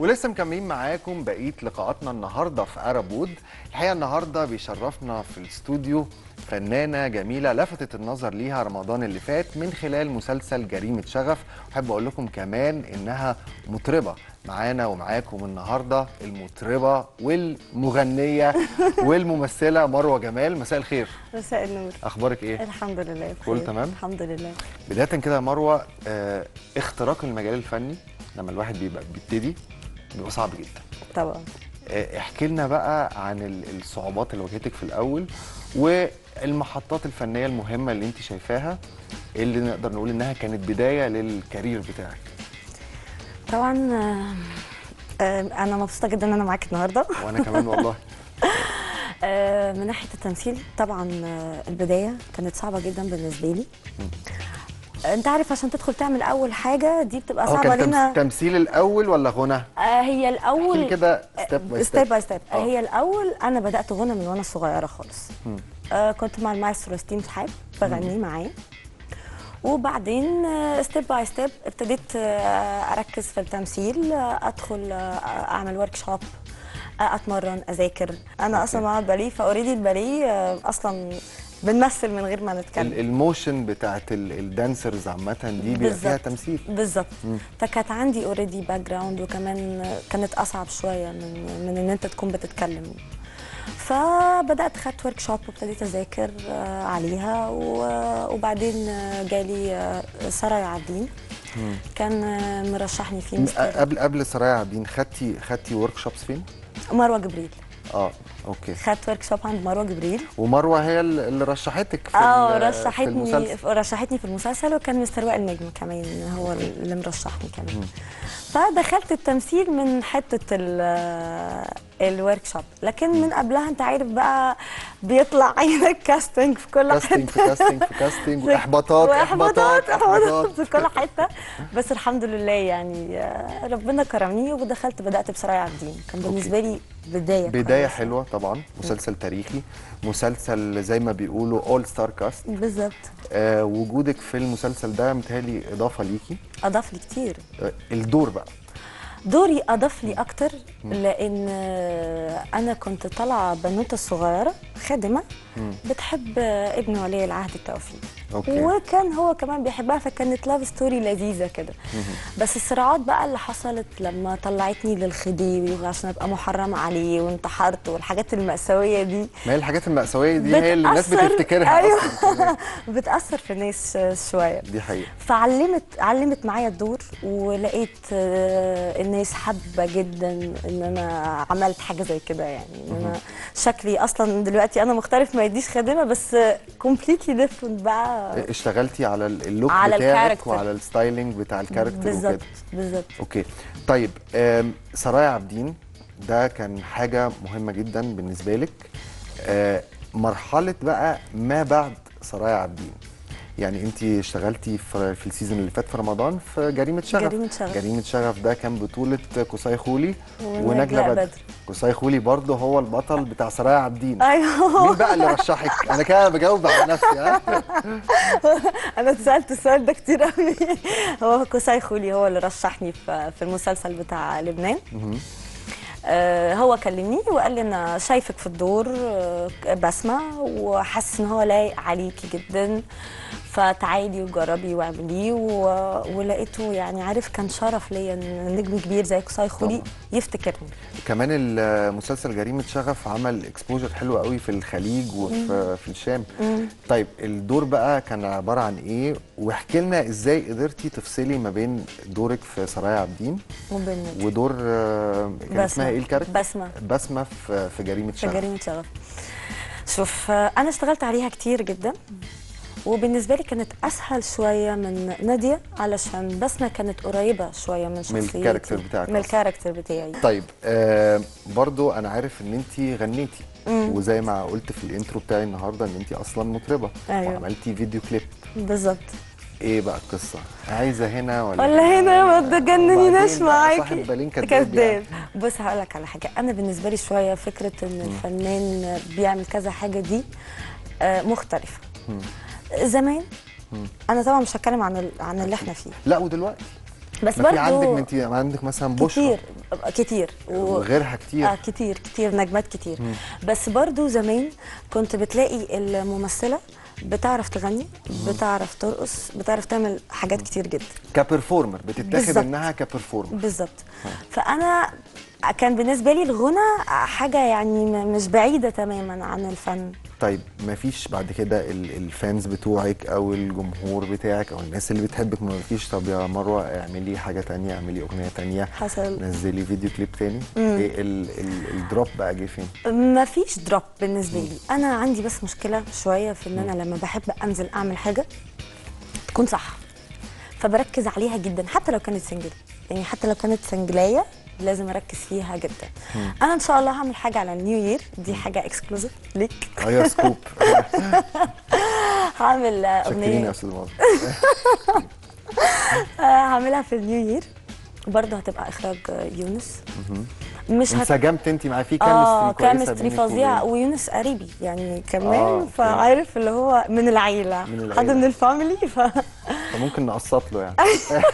ولسه مكملين معاكم بقيه لقاءاتنا النهارده في ارب وود الحقيقه النهارده بيشرفنا في الاستوديو فنانه جميله لفتت النظر ليها رمضان اللي فات من خلال مسلسل جريمه شغف واحب اقول لكم كمان انها مطربه معانا ومعاكم النهارده المطربه والمغنيه والممثله مروه جمال مساء الخير مساء النور اخبارك ايه الحمد لله كله بخير. تمام؟ الحمد لله بدايه كده يا مروه آه اختراق المجال الفني لما الواحد بيبقى بيبتدي بيبقى صعب جدا طبعا آه، احكي لنا بقى عن ال- الصعوبات اللي واجهتك في الاول والمحطات الفنيه المهمه اللي انت شايفاها اللي نقدر نقول انها كانت بدايه للكارير بتاعك طبعا آه، آه، انا مبسوطه جدا ان انا معاك النهارده وانا كمان والله آه، من ناحيه التمثيل طبعا آه، البدايه كانت صعبه جدا بالنسبه لي انت عارف عشان تدخل تعمل اول حاجه دي بتبقى هو صعبه كان تمس- لنا تمثيل الاول ولا غنى آه، هي احكي لي الاول كده ستيب باي ستيب ستيب باي ستيب آه. هي الاول انا بدات غنى من وانا صغيره خالص آه كنت مع المايسترو ستيم شحاب بغني معاه وبعدين ستيب باي ستيب ابتديت آه، اركز في التمثيل آه، ادخل آه، اعمل ورك شوب اتمرن اذاكر انا اصلا مع باليه فاوريدي الباليه آه، اصلا بنمثل من غير ما ال- نتكلم الموشن بتاعت ال- الدانسرز عامه دي بيبقى فيها بالظبط. تمثيل بالظبط فكانت عندي اوريدي باك جراوند وكمان كانت اصعب شويه من من ان انت تكون بتتكلم فبدات خدت ورك شوب وابتديت اذاكر آه، عليها و- وبعدين آه، جالي آه، سرايا عابدين كان آه، مرشحني فيه م- مستر قبل قبل سرايا عابدين خدتي خدتي ورك شوبس فين؟ مروه جبريل اه اوكي خدت ورك شوب عند مروه جبريل ومروه هي ال- اللي رشحتك في اه ال- في رشحتني المسلسل. رشحتني في المسلسل وكان مستر وائل نجم كمان هو اللي مرشحني كمان فدخلت التمثيل من حته الورك شوب لكن من قبلها انت عارف بقى بيطلع عينك كاستنج في كل كاستنج في حته كاستنج في كاستنج واحباطات واحباطات احباطات احباطات في كل حته بس الحمد لله يعني آه، ربنا كرمني ودخلت بدات بسرايا عابدين كان بالنسبه لي بدايه بدايه كويسة. حلوه طبعا مسلسل تاريخي مسلسل زي ما بيقولوا اول ستار كاست بالظبط آه وجودك في المسلسل ده متهيألي اضافه ليكي اضاف لي كتير آه الدور بقى دوري اضاف لي اكتر لان آه، انا كنت طالعه بنوته صغيره خادمه بتحب آه، ابن ولي العهد التوفيق اوكي وكان هو كمان بيحبها فكانت لاف ستوري لذيذه كده بس الصراعات بقى اللي حصلت لما طلعتني للخديوي عشان ابقى محرمه عليه وانتحرت والحاجات المأساويه دي ما هي الحاجات المأساوية دي هي اللي الناس بتأثر- بتفتكرها أيوة. اصلا كمان. بتاثر في الناس آه، شويه دي حقيقة فعلمت علمت معايا الدور ولقيت آه، الناس حابه جدا ان انا عملت حاجه زي كده يعني ان انا شكلي اصلا دلوقتي انا مختلف ما يديش خادمه بس كومبليتلي ديفرنت بقى اشتغلتي على ال- اللوك على بتاعك الكاركتر. وعلى الستايلينج بتاع الكاركتر بالظبط وكده بالظبط اوكي طيب آم، سرايا عابدين ده كان حاجة مهمة جدا بالنسبة لك آه، مرحلة بقى ما بعد سرايا عابدين يعني انت اشتغلتي في, في السيزون اللي فات في رمضان في جريمة شغف جريمة شغف. جريمة شغف ده كان بطولة قصي خولي ونجلاء ونجلة بدر بدر. قصي خولي برضه هو البطل بتاع سرايا عابدين ايوه مين بقى اللي رشحك؟ انا كده بجاوب على نفسي ها؟ انا اتسالت السؤال ده كتير قوي هو كوساي خولي هو اللي رشحني في في المسلسل بتاع لبنان آه، هو كلمني وقال لي انا شايفك في الدور آه، بسمة وحاسس ان هو لايق عليكي جدا فتعالي وجربي واعمليه و- ولقيته يعني عارف كان شرف ليا ان نجم كبير زي كوساي خولي طبعا. يفتكرني كمان المسلسل جريمة شغف عمل اكسبوجر حلو قوي في الخليج وفي في الشام طيب الدور بقى كان عبارة عن ايه واحكي لنا ازاي قدرتي تفصلي ما بين دورك في سرايا عابدين وبين ودور آه، كان بسمة. اسمها ايه الكاركتر؟ بسمة. بسمة في في جريمة في شغف جريمة شغف شوف آه، أنا اشتغلت عليها كتير جدا وبالنسبة لي كانت أسهل شوية من نادية علشان بسمة كانت قريبة شوية من شخصيتي الكاركتر بتاعك من أصلاً. الكاركتر بتاعي طيب آه برضو انا عارف ان انت غنيتي وزي ما قلت في الانترو بتاعي النهارده ان انت اصلا مطربه أيوة. وعملتي فيديو كليب بالظبط ايه بقى القصه عايزه هنا ولا ولا هنا ما تجننيناش وبعدين بقى صاحب معاكي بالين كداب يعني. كداب بص هقول لك على حاجه انا بالنسبه لي شويه فكره ان الفنان بيعمل كذا حاجه دي آه، مختلفه زمان انا طبعا مش هتكلم عن ال- عن اللي احنا فيه لا ودلوقتي بس ما في عندك برضو ما انت عندك مثلا بشرى كتير كتير و... وغيرها كتير آه كتير كتير نجمات كتير بس برضو زمان كنت بتلاقي الممثله بتعرف تغني بتعرف ترقص بتعرف تعمل حاجات كتير جدا كبرفورمر بتتاخد بالظبط. انها كبرفورمر بالظبط فانا كان بالنسبه لي الغنى حاجه يعني م- مش بعيده تماما عن الفن طيب ما فيش بعد كده ال- الفانز بتوعك او الجمهور بتاعك او الناس اللي بتحبك ما فيش طب يا مروه اعملي حاجه تانية اعملي اغنيه تانية حصل نزلي فيديو كليب تاني ايه ال ال الدروب بقى جه فين ما فيش دروب بالنسبه لي انا عندي بس مشكله شويه في ان انا لما بحب انزل اعمل حاجه تكون صح فبركز عليها جدا حتى لو كانت سنجل يعني حتى لو كانت سنجلايه لازم اركز فيها جدا انا ان شاء الله هعمل حاجه على النيو يير دي حاجه اكسكلوزيف ليك ايوه سكوب هعمل آه، شكرين يا اغنيه استاذ مروه آه، هعملها في النيو يير برضه هتبقى اخراج آه، يونس مش هت... انسجمت انت معاه في اه كيمستري كويسه كيمستري بينك فظيع وبينه. ويونس قريبي يعني كمان آه، فعارف اللي هو من العيله من العيلة. حد من الفاميلي ف فممكن نقسط له يعني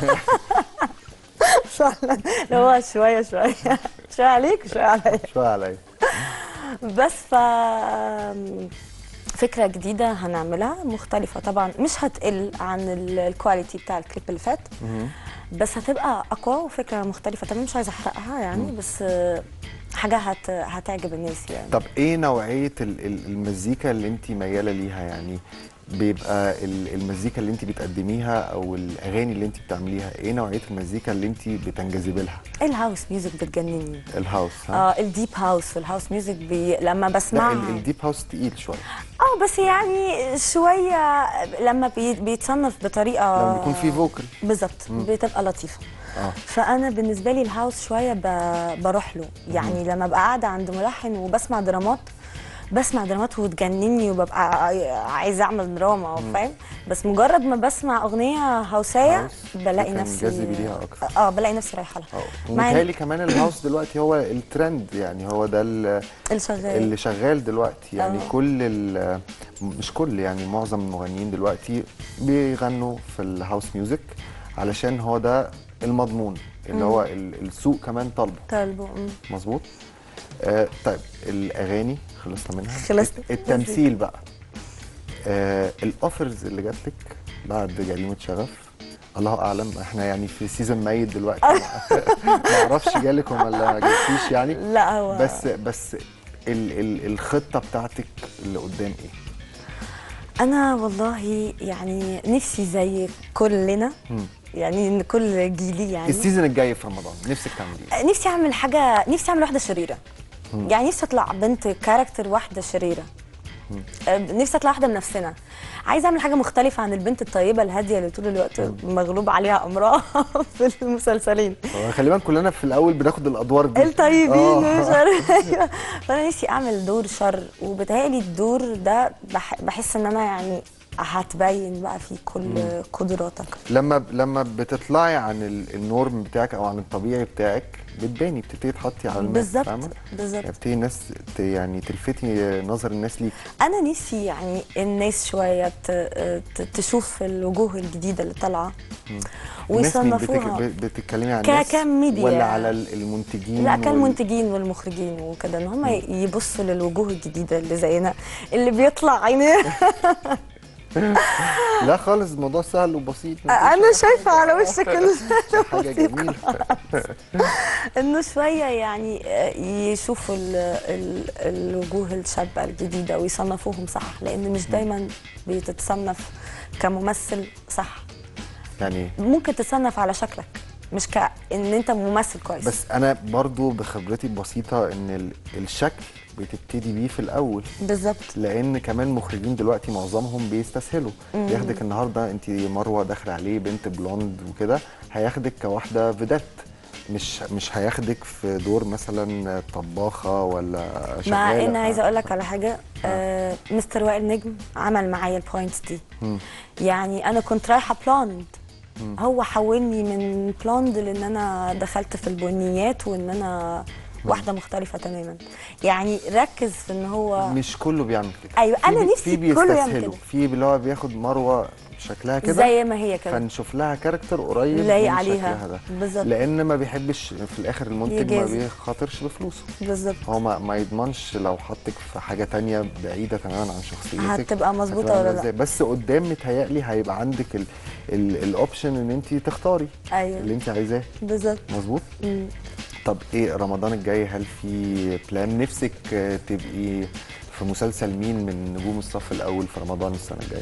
فعلا اللي هو شويه شويه شويه عليك وشويه عليا شويه عليا بس ف فكرة جديدة هنعملها مختلفة طبعا مش هتقل عن ال- الكواليتي بتاع الكليب اللي فات بس هتبقى أقوى وفكرة مختلفة تمام مش عايزة أحرقها يعني بس آه، حاجة هت... هتعجب الناس يعني طب ايه نوعيه ال- ال- المزيكا اللي انت مياله ليها يعني بيبقى ال- المزيكا اللي انت بتقدميها او الاغاني اللي انت بتعمليها ايه نوعيه المزيكا اللي انت بتنجذبي لها الهاوس ميوزك بتجنني الهاوس ها اه الديب هاوس والهاوس ميوزك بي... لما لا بسمعها ال- الديب هاوس تقيل شويه اه بس يعني شويه لما بي... بيتصنف بطريقه لما بيكون في فوكل بالظبط بتبقى لطيفه اه فانا بالنسبه لي الهاوس شويه ب... بروح له يعني لما ابقى قاعده عند ملحن وبسمع درامات بسمع درامات وتجنني وببقى ع- عايزه اعمل دراما فاهم بس مجرد ما بسمع اغنيه هوسيه هاوس بلاقي بتنجذبي نفسي ليها أكتر. اه بلاقي نفسي رايحه لها اه مع إن ومتهيألي كمان الهاوس دلوقتي هو الترند يعني هو ده ال- الشغال اللي شغال دلوقتي يعني اه. كل ال- مش كل يعني معظم المغنيين دلوقتي بيغنوا في الهاوس ميوزك علشان هو ده المضمون اللي هو ال- السوق كمان طالبه طالبه مم. مظبوط آه طيب الاغاني خلصنا منها خلصنا. التمثيل بقى آه الاوفرز اللي جات لك بعد جريمه شغف الله اعلم احنا يعني في سيزون ميت دلوقتي ما اعرفش جالك ولا ما جالكيش يعني لا هو بس بس ال ال الخطه بتاعتك اللي قدام ايه انا والله يعني نفسي زي كلنا يعني إن كل جيلي يعني السيزون الجاي في رمضان نفسك تعملي ايه نفسي اعمل حاجه نفسي اعمل واحده شريره يعني نفسي اطلع بنت كاركتر واحده شريره أه، نفسي اطلع واحده من نفسنا عايزه اعمل حاجه مختلفه عن البنت الطيبه الهاديه اللي طول الوقت مغلوب عليها امرها في المسلسلين هو خلي بالك كلنا في الاول بناخد الادوار دي الطيبين آه. ومش عارف أيوة. فانا نفسي اعمل دور شر وبتهيألي الدور ده بح- بحس ان انا يعني هتبين بقى فيه كل قدراتك لما لما بتطلعي عن ال- النورم بتاعك او عن الطبيعي بتاعك بتباني بتبتدي تحطي على الناس بالظبط فاهمه بالظبط يعني بتبتدي الناس ت- يعني تلفتي نظر الناس ليك انا نفسي يعني الناس شويه ت- ت- تشوف الوجوه الجديده اللي طالعه الناس مين بتك... ويصنفوها ب- بتتكلمي عن ك- الناس كميديا. ولا على ال- المنتجين لا وال- كالمنتجين والمخرجين وكده ان هم يبصوا للوجوه الجديده اللي زينا اللي بيطلع عينيه لا خالص الموضوع سهل وبسيط انا شايفه على وشك انه حاجه جميله انه شويه يعني آه، يشوفوا ال ال الوجوه الشابه الجديده ويصنفوهم صح لان مش دايما بتتصنف كممثل صح يعني ممكن تتصنف على شكلك مش كان انت ممثل كويس بس انا برضو بخبرتي البسيطه ان ال- الشكل بتبتدي بيه في الاول بالظبط لان كمان مخرجين دلوقتي معظمهم بيستسهلوا ياخدك النهارده انت مروه داخله عليه بنت بلوند وكده هياخدك كواحده فيدات مش مش هياخدك في دور مثلا طباخه ولا شغاله مع ان ف- عايزه اقول لك على حاجه آه مستر وائل نجم عمل معايا البوينتس دي يعني انا كنت رايحه بلوند هو حولني من بلوند لان انا دخلت في البنيات وان انا واحده مختلفه تماما يعني ركز في ان هو مش كله بيعمل كده أيوة، في أنا بي- نفسي في كله يعمل بيستسهلوا كده. في اللي هو بياخد مروه شكلها كده زي ما هي كده فنشوف لها كاركتر قريب لايق من عليها. شكلها ده بالظبط. لان ما بيحبش في الاخر المنتج ما يجازف. بيخاطرش بفلوسه بالظبط هو ما, ما يضمنش لو حطك في حاجه تانية بعيده تماما عن شخصيتك هتبقى مظبوطة هتبقى ولا عاملة لا. إزاي. بس قدام متهيألي هيبقى عندك ال- ال- الاوبشن ان انت تختاري أيوة. اللي انت عايزاه بالظبط مظبوط مم. طب ايه رمضان الجاي هل في بلان نفسك آه، تبقي في مسلسل مين من نجوم الصف الاول في رمضان السنه الجايه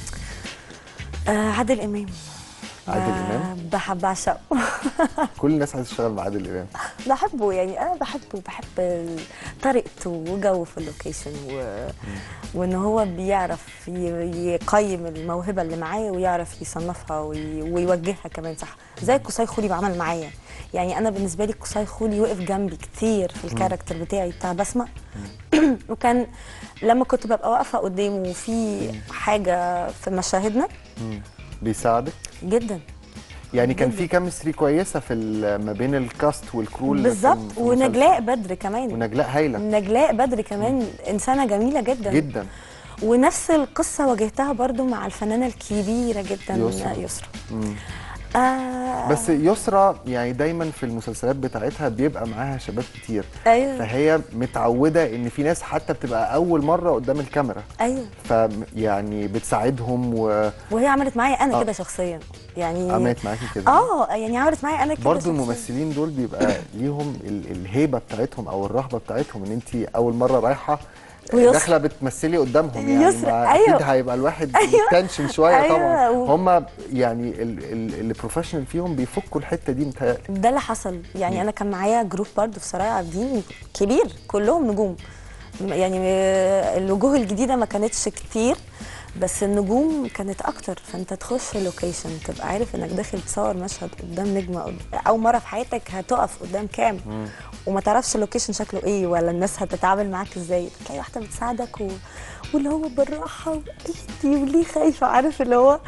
آه عادل امام عادل ب- إمام؟ بحب اعشقه كل الناس عايزه تشتغل مع عادل امام بحبه يعني انا بحبه بحب ال- طريقته وجوه في اللوكيشن و... وان هو بيعرف ي- يقيم الموهبه اللي معاه ويعرف يصنفها وي... ويوجهها كمان صح زي قصي خولي بعمل معايا يعني انا بالنسبه لي قصي خولي وقف جنبي كتير في الكاركتر بتاعي بتاع بسمه وكان لما كنت ببقى واقفه قدامه وفي حاجه في مشاهدنا مم. بيساعدك جدا يعني كان جداً. في كيمستري كويسه في ال- ما بين الكاست والكرو اللي في بالظبط الم- في المسلسل. ونجلاء بدر كمان ونجلاء هايله نجلاء بدر كمان انسانه جميله جدا جدا ونفس القصه واجهتها برضو مع الفنانه الكبيره جدا يسرا. يسرا مم. آه بس يسرا يعني دايما في المسلسلات بتاعتها بيبقى معاها شباب كتير ايوه فهي متعوده ان في ناس حتى بتبقى اول مره قدام الكاميرا ايوه فيعني بتساعدهم وعملت وهي عملت معايا انا آه. كده شخصيا يعني معاكي كده اه يعني عملت معايا انا كده برضو شخصياً. الممثلين دول بيبقى ليهم ال- الهيبه بتاعتهم او الرهبه بتاعتهم ان انت اول مره رايحه ويسرا. داخله بتمثلي قدامهم يعني يسرا، ما أيوة. اكيد هيبقى الواحد أيوة. تنشن شويه أيوة، طبعا و- هم يعني ال- ال- البروفيشنال فيهم بيفكوا الحته دي متهيألي ده اللي حصل يعني انا كان معايا جروب برضو في سرايا عابدين كبير كلهم نجوم يعني آه، الوجوه الجديده ما كانتش كتير بس النجوم كانت اكتر فانت تخش لوكيشن تبقى عارف انك داخل تصور مشهد قدام نجمه قد- اول مره في حياتك هتقف قدام كام وما تعرفش اللوكيشن شكله ايه ولا الناس هتتعامل معاك ازاي تلاقي واحده بتساعدك و... واللي هو بالراحه وايدي وليه خايفه عارف اللي هو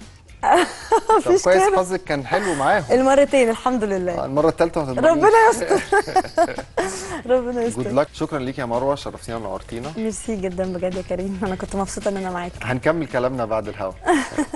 طب مفيش كويس كده حظك كان حلو معاهم المرتين الحمد لله المره الثالثه ما تضمنيش. ربنا يستر ربنا جود يستر لك شكرا ليك يا مروه شرفتينا ونورتينا ميرسي جدا بجد يا كريم انا كنت مبسوطه ان انا معاك هنكمل كلامنا بعد الهوا